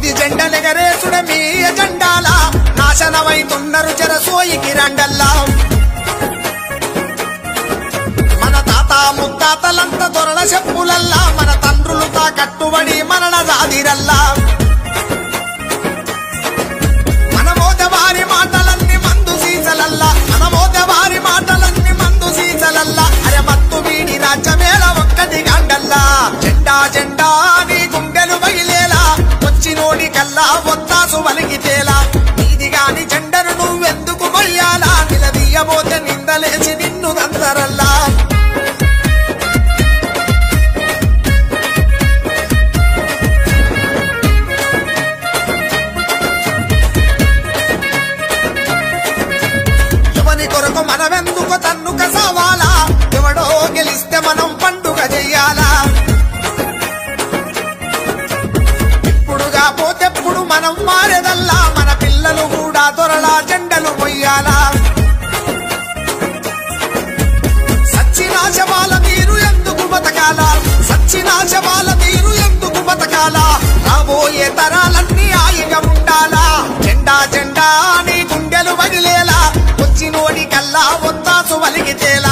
జాతి జెండలెగరేసుడ మీ జెండాల నాశనమైతున్నారు చెరసోయికి రండల్లా మన తాత ముత్తాతలంత దొరల చెప్పులల్లా మన తండ్రులు తా కట్టుబడి మరణ జాదిరల్లా మన మోదవారి మాటలన్నీ మందు సీసలల్లా మన మోదవారి మాటలన్నీ మందు సీసలల్లా అరే మత్తు వీడి రాజ్యమేళ ఒక్కటి గండల్లా జెండా జెండా నీ గుండెలు బయలేలా వచ్చినోడి కల్లా ఒత్తాసు వలిగితేలా నీది గాని జెండను నువ్వెందుకు మొయ్యాలా నిలదీయబోతే నిందలేసి నిన్ను దందరల్లా ఎవని కొరకు మనమెందుకు తన్నుక సావాలా ఎవడో గెలిస్తే మనం పండుగ చెయ్యాలా ఇప్పుడుగా పోతెప్పుడు మనం మారేదల్లా మన పిల్లలు కూడా దొరలా జెండలు మొయ్యాలా సచ్చినాశవాల మీరు ఎందుకు బతకాల సచ్చినాశవాల మీరు ఎందుకు బతకాల రాబోయే తరాలన్నీ హాయిగా ఉండాలా జెండా జెండా నీ గుండెలు వదిలేలా వచ్చినోడి కల్లా ఒత్తాసు వలిగితేలా